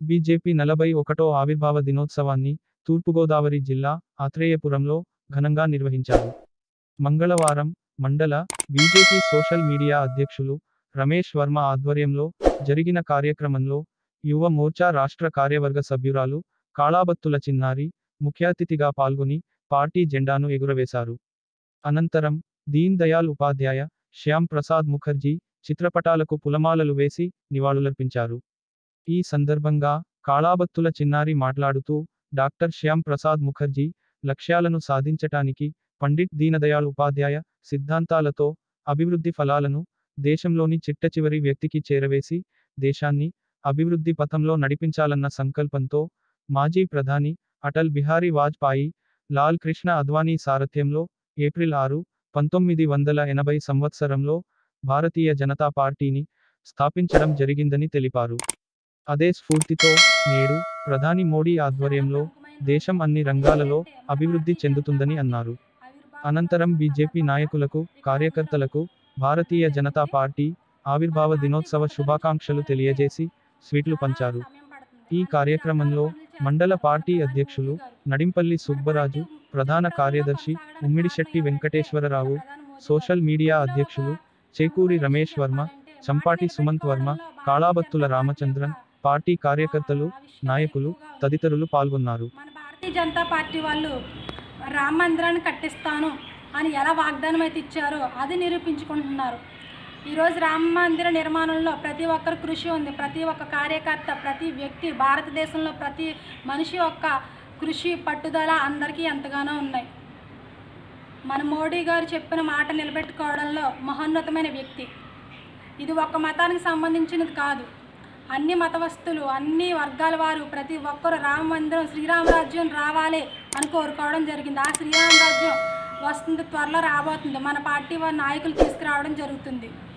BJP నలభై ఒకటో ఆవిర్భావ దినోత్సవాన్ని తూర్పుగోదావరి జిల్లా ఆత్రేయపురంలో ఘనంగా నిర్వహించారు మంగళవారం మండల బీజేపీ సోషల్ మీడియా అధ్యక్షులు రమేష్ వర్మ ఆధ్వర్యంలో జరిగిన కార్యక్రమంలో యువ మోర్చా రాష్ట్ర కార్యవర్గ సభ్యురాలు కాళాబత్తుల చిన్నారి ముఖ్య అతిథిగా పాల్గొని పార్టీ జెండాను ఎగురవేశారు అనంతరం దీన్ దయాళ్ ఉపాధ్యాయ శ్యామ్ ప్రసాద్ ముఖర్జీ చిత్రపటాలకు పులమాలలు వేసి నివాళులర్పించారు ఈ సందర్భంగా కాళాబత్తుల చిన్నారి మాట్లాడుతూ డాక్టర్ శ్యామ్ ప్రసాద్ ముఖర్జీ లక్ష్యాలను సాధించటానికి పండిట్ దీనదయాళ్ ఉపాధ్యాయ సిద్ధాంతాలతో అభివృద్ధి ఫలాలను దేశంలోని చిట్టచివరి వ్యక్తికి చేరవేసి దేశాన్ని అభివృద్ధి పథంలో నడిపించాలన్న సంకల్పంతో మాజీ ప్రధాని అటల్ బిహారీ వాజ్పాయి లాల్ కృష్ణ అద్వానీ సారథ్యంలో ఏప్రిల్ ఆరు పంతొమ్మిది వందల ఎనభై సంవత్సరంలో భారతీయ జనతా పార్టీని స్థాపించడం జరిగిందని తెలిపారు అదే స్ఫూర్తితో నేడు ప్రధాని మోడీ ఆధ్వర్యంలో దేశం అన్ని రంగాలలో అభివృద్ధి చెందుతుందని అన్నారు అనంతరం బీజేపీ నాయకులకు కార్యకర్తలకు భారతీయ జనతా పార్టీ ఆవిర్భావ దినోత్సవ శుభాకాంక్షలు తెలియజేసి స్వీట్లు పంచారు ఈ కార్యక్రమంలో మండల పార్టీ అధ్యక్షులు నడింపల్లి సుబ్బరాజు ప్రధాన కార్యదర్శి ఉమ్మిడిశెట్టి వెంకటేశ్వరరావు సోషల్ మీడియా అధ్యక్షులు చేకూరి రమేష్ వర్మ చంపాటి సుమంత్ వర్మ కాళాబత్తుల రామచంద్రన్ పార్టీ కార్యకర్తలు నాయకులు తదితరులు పాల్గొన్నారు మన భారతీయ జనతా పార్టీ వాళ్ళు రామ మందిరాన్ని కట్టిస్తాను అని ఎలా వాగ్దానం అయితే ఇచ్చారో అది నిరూపించుకుంటున్నారు ఈరోజు రామ మందిర నిర్మాణంలో ప్రతి ఒక్కరి కృషి ఉంది ప్రతి ఒక్క కార్యకర్త ప్రతి వ్యక్తి భారతదేశంలో ప్రతి మనిషి యొక్క కృషి పట్టుదల అందరికీ ఎంతగానో ఉన్నాయి మన మోడీ గారు చెప్పిన మాట నిలబెట్టుకోవడంలో మహోన్నతమైన వ్యక్తి ఇది ఒక్క మతానికి సంబంధించినది కాదు అన్ని మతవస్తులు అన్ని వర్గాల వారు ప్రతి ఒక్కరు రామ మందిరం శ్రీరామరాజ్యం రావాలి అని కోరుకోవడం జరిగింది ఆ శ్రీరామరాజ్యం వస్తుంది త్వరలో రాబోతుంది మన పార్టీ వారి నాయకులు తీసుకురావడం జరుగుతుంది